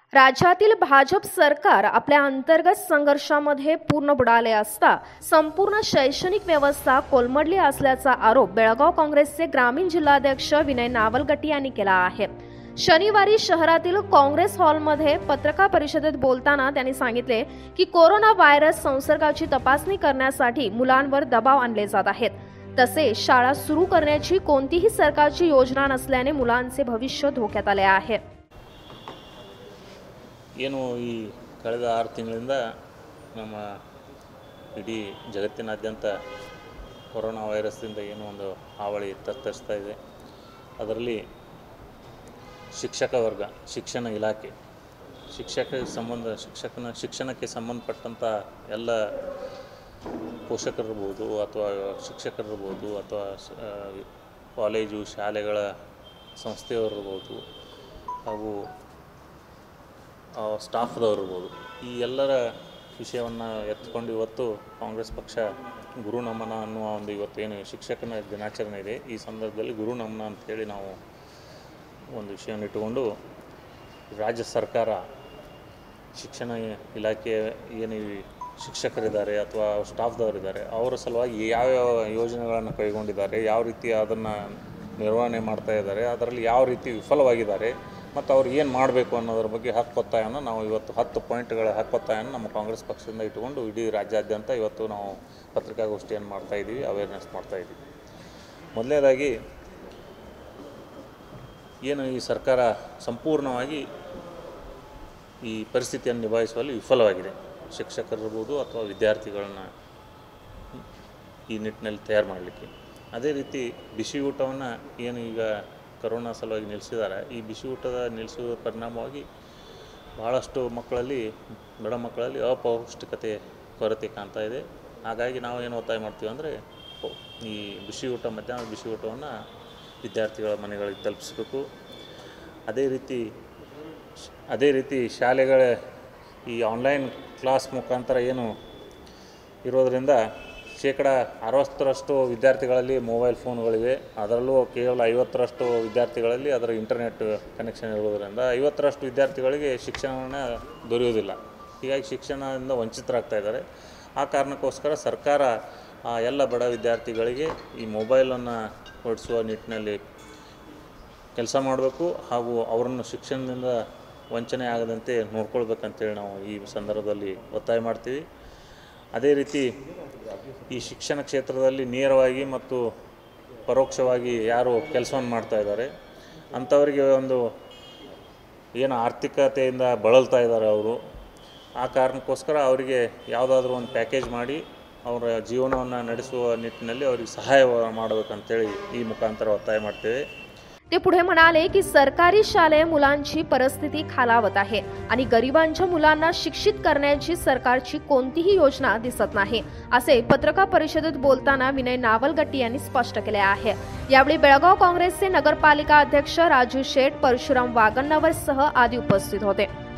राज्यातील भाजप सरकार आपल्या अंतर्गत संघर्षामध्ये पूर्ण बुडाले असता संपूर्ण शैक्षणिक व्यवस्था कोलमडली असल्याचा आरोप बेळगाव काँग्रेसचे ग्रामीण जिल्हाध्यक्ष विनय नावलगट्टी यांनी केला आहे शनिवारी शहरातील काँग्रेस हॉलमध्ये पत्रकार परिषदेत बोलताना त्यांनी सांगितले की कोरोना व्हायरस संसर्गाची तपासणी करण्यासाठी मुलांवर दबाव आणले जात आहेत तसेच शाळा सुरू करण्याची कोणतीही सरकारची योजना नसल्याने मुलांचे भविष्य धोक्यात आले आहे ಏನು ಈ ಕಳೆದ ಆರು ತಿಂಗಳಿಂದ ನಮ್ಮ ಇಡೀ ಜಗತ್ತಿನಾದ್ಯಂತ ಕೊರೋನಾ ವೈರಸ್ದಿಂದ ಏನು ಒಂದು ಹಾವಳಿ ತತ್ತರಿಸ್ತಾ ಇದೆ ಅದರಲ್ಲಿ ಶಿಕ್ಷಕ ವರ್ಗ ಶಿಕ್ಷಣ ಇಲಾಖೆ ಶಿಕ್ಷಕ ಸಂಬಂಧ ಶಿಕ್ಷಕನ ಶಿಕ್ಷಣಕ್ಕೆ ಸಂಬಂಧಪಟ್ಟಂಥ ಎಲ್ಲ ಪೋಷಕರಿರ್ಬೋದು ಅಥವಾ ಶಿಕ್ಷಕರಿರ್ಬೋದು ಅಥವಾ ಶ- ಆ, ಕಾಲೇಜು ಶಾಲೆಗಳ ಸಂಸ್ಥೆಯವರಿರ್ಬೋದು ಹಾಗೂ ಆ, ಸ್ಟಾಫ್ದವ್ರು ಇರ್ಬೋದು ಈ ಎಲ್ಲರ ವಿಷಯವನ್ನು ಎತ್ಕೊಂಡು ಇವತ್ತು ಕಾಂಗ್ರೆಸ್ ಪಕ್ಷ ಗುರು ನಮನ ಅನ್ನುವ ಒಂದು ಇವತ್ತೇನು ಶಿಕ್ಷಕನ ದಿನಾಚರಣೆ ಇದೆ ಈ ಸಂದರ್ಭದಲ್ಲಿ ಗುರು ನಮನ ಅಂಥೇಳಿ ನಾವು ಒಂದು ವಿಷಯವನ್ನು ಇಟ್ಟುಕೊಂಡು ರಾಜ್ಯ ಸರ್ಕಾರ ಶಿಕ್ಷಣ ಇಲಾಖೆ ಏನು ಈ ಶಿಕ್ಷಕರಿದ್ದಾರೆ ಅಥವಾ ಸ್ಟಾಫ್ದವರಿದ್ದಾರೆ ಅವರ ಸಲುವಾಗಿ ಯಾವ್ಯಾವ ಯೋಜನೆಗಳನ್ನು ಕೈಗೊಂಡಿದ್ದಾರೆ ಯಾವ ರೀತಿ ಅದನ್ನು ನಿರ್ವಹಣೆ ಮಾಡ್ತಾ ಇದ್ದಾರೆ ಅದರಲ್ಲಿ ಯಾವ ರೀತಿ ವಿಫಲವಾಗಿದ್ದಾರೆ ಮತ್ತು ಅವ್ರು ಏನು ಮಾಡಬೇಕು ಅನ್ನೋದ್ರ ಬಗ್ಗೆ ಹಕ್ಕೊತ್ತಾಯನ ನಾವು ಇವತ್ತು ಹತ್ತು ಪಾಯಿಂಟ್ಗಳ ಹಕ್ಕೊತ್ತಾಯನ ನಮ್ಮ ಕಾಂಗ್ರೆಸ್ ಪಕ್ಷದಿಂದ ಇಟ್ಟುಕೊಂಡು ಇಡೀ ರಾಜ್ಯಾದ್ಯಂತ ಇವತ್ತು ನಾವು ಪತ್ರಿಕಾಗೋಷ್ಠಿಯನ್ನು ಮಾಡ್ತಾಯಿದ್ದೀವಿ ಅವೇರ್ನೆಸ್ ಮಾಡ್ತಾಯಿದ್ದೀವಿ ಮೊದಲನೇದಾಗಿ ಏನು ಈ ಸರ್ಕಾರ ಸಂಪೂರ್ಣವಾಗಿ ಈ ಪರಿಸ್ಥಿತಿಯನ್ನು ನಿಭಾಯಿಸುವಲ್ಲಿ ವಿಫಲವಾಗಿದೆ ಶಿಕ್ಷಕರಿರ್ಬೋದು ಅಥವಾ ವಿದ್ಯಾರ್ಥಿಗಳನ್ನ ಈ ನಿಟ್ಟಿನಲ್ಲಿ ತಯಾರು ಮಾಡಲಿಕ್ಕೆ ಅದೇ ರೀತಿ ಬಿಸಿ ಊಟವನ್ನು ಏನು ಈಗ ಕರೋನಾ ಸಲುವಾಗಿ ನಿಲ್ಲಿಸಿದ್ದಾರೆ ಈ ಬಿಸಿ ಊಟದ ನಿಲ್ಲಿಸುವ ಪರಿಣಾಮವಾಗಿ ಭಾಳಷ್ಟು ಮಕ್ಕಳಲ್ಲಿ ಬಡ ಮಕ್ಕಳಲ್ಲಿ ಅಪೌಷ್ಟಿಕತೆ ಕೊರತೆ ಕಾಣ್ತಾ ಇದೆ ಹಾಗಾಗಿ ನಾವು ಏನು ಒತ್ತಾಯ ಮಾಡ್ತೀವಿ ಅಂದರೆ ಈ ಬಿಸಿ ಊಟ ಮಧ್ಯಾಹ್ನದ ಬಿಸಿ ಊಟವನ್ನು ವಿದ್ಯಾರ್ಥಿಗಳ ಮನೆಗಳಿಗೆ ತಲುಪಿಸಬೇಕು ಅದೇ ರೀತಿ ಅದೇ ರೀತಿ ಶಾಲೆಗಳ ಈ ಆನ್ಲೈನ್ ಕ್ಲಾಸ್ ಮುಖಾಂತರ ಏನು ಇರೋದರಿಂದ ಶೇಕಡ ಅರವತ್ತರಷ್ಟು ವಿದ್ಯಾರ್ಥಿಗಳಲ್ಲಿ ಮೊಬೈಲ್ ಫೋನ್ಗಳಿವೆ ಅದರಲ್ಲೂ ಕೇವಲ ಐವತ್ತರಷ್ಟು ವಿದ್ಯಾರ್ಥಿಗಳಲ್ಲಿ ಅದರ ಇಂಟರ್ನೆಟ್ ಕನೆಕ್ಷನ್ ಇರೋದರಿಂದ ಐವತ್ತರಷ್ಟು ವಿದ್ಯಾರ್ಥಿಗಳಿಗೆ ಶಿಕ್ಷಣ ದೊರೆಯೋದಿಲ್ಲ ಹೀಗಾಗಿ ಶಿಕ್ಷಣದಿಂದ ವಂಚಿತರಾಗ್ತಾ ಇದ್ದಾರೆ ಆ ಕಾರಣಕ್ಕೋಸ್ಕರ ಸರ್ಕಾರ ಆ ಎಲ್ಲ ಬಡ ವಿದ್ಯಾರ್ಥಿಗಳಿಗೆ ಈ ಮೊಬೈಲನ್ನು ಕೊಡಿಸುವ ನಿಟ್ಟಿನಲ್ಲಿ ಕೆಲಸ ಮಾಡಬೇಕು ಹಾಗೂ ಅವರನ್ನು ಶಿಕ್ಷಣದಿಂದ ವಂಚನೆ ಆಗದಂತೆ ನೋಡ್ಕೊಳ್ಬೇಕಂತೇಳಿ ನಾವು ಈ ಸಂದರ್ಭದಲ್ಲಿ ಒತ್ತಾಯ ಮಾಡ್ತೀವಿ ಅದೇ ರೀತಿ ಈ ಶಿಕ್ಷಣ ಕ್ಷೇತ್ರದಲ್ಲಿ ನೇರವಾಗಿ ಮತ್ತು ಪರೋಕ್ಷವಾಗಿ ಯಾರು ಕೆಲಸವನ್ನು ಮಾಡ್ತಾ ಇದ್ದಾರೆ ಅಂಥವರಿಗೆ ಒಂದು ಏನು ಆರ್ಥಿಕತೆಯಿಂದ ಬಳಲ್ತಾ ಇದ್ದಾರೆ ಅವರು ಆ ಕಾರಣಕ್ಕೋಸ್ಕರ ಅವರಿಗೆ ಯಾವುದಾದ್ರೂ ಒಂದು ಪ್ಯಾಕೇಜ್ ಮಾಡಿ ಅವರ ಜೀವನವನ್ನು ನಡೆಸುವ ನಿಟ್ಟಿನಲ್ಲಿ ಅವರಿಗೆ ಸಹಾಯ ಮಾಡಬೇಕಂತೇಳಿ ಈ ಮುಖಾಂತರ ಒತ್ತಾಯ ಮಾಡ್ತೇವೆ ते पुढे म्हणाले की सरकारी शालेय मुलांची परिस्थिती खालावत आहे आणि गरिबांच्या मुलांना शिक्षित करण्याची सरकारची कोणतीही योजना दिसत नाही असे पत्रकार परिषदेत बोलताना विनय नावलगट्टी यांनी स्पष्ट केले आहे यावेळी बेळगाव काँग्रेसचे नगरपालिका अध्यक्ष राजू शेठ परशुराम वागण्णवर सह आदी उपस्थित होते